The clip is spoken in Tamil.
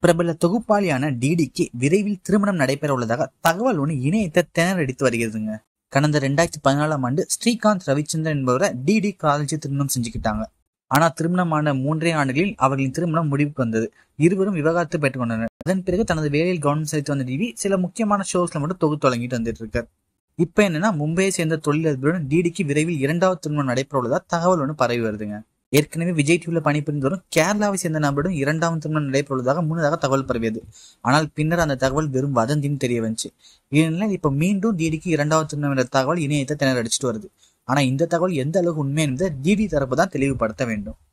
பிரபல தொகுப்பாளியான டிடிக்கு விரைவில் திருமணம் நடைபெற உள்ளதாக தகவல் ஒன்று இணையத்தை திணறடித்து வருகிறதுங்க கடந்த ரெண்டாயிரத்தி பதினாலாம் ஆண்டு ஸ்ரீகாந்த் ரவிச்சந்திரன் என்பவரை டிடி காதலிச்சு திருமணம் செஞ்சுக்கிட்டாங்க ஆனா திருமணமான மூன்றே ஆண்டுகளில் அவர்களின் திருமணம் முடிவுக்கு வந்தது இருவரும் விவகாரத்து பெற்றுக்கொண்டனர் அதன் பிறகு தனது வேலையில் கவனம் செலுத்தி வந்த டிவி சில முக்கியமான ஷோஸ்ல மட்டும் தொகுத்து வழங்கிட்டு வந்துட்டு இருக்கார் இப்ப என்னன்னா மும்பையை சேர்ந்த தொழிலதிபருடன் டிடிக்கு விரைவில் இரண்டாவது திருமணம் நடைபெற உள்ளதா தகவல் ஒன்று பரவி வருதுங்க ஏற்கனவே விஜய் டிவில பணிபுரிந்து வரும் கேரளாவை சேர்ந்த நபருடன் இரண்டாவது திருமணம் நடைபெற உள்ளதாக முன்னதாக தகவல் பரவியது ஆனால் பின்னர் அந்த தகவல் வெறும் வதந்தின்னு தெரிய வந்துச்சு இதனால இப்ப மீண்டும் டிடிக்கு இரண்டாவது திருமணம் என்ற தகவல் இணையத்தை திணற அடிச்சிட்டு வருது ஆனா இந்த தகவல் எந்த அளவுக்கு உண்மை என்பதை டிடி தரப்பு தான் தெளிவுபடுத்த வேண்டும்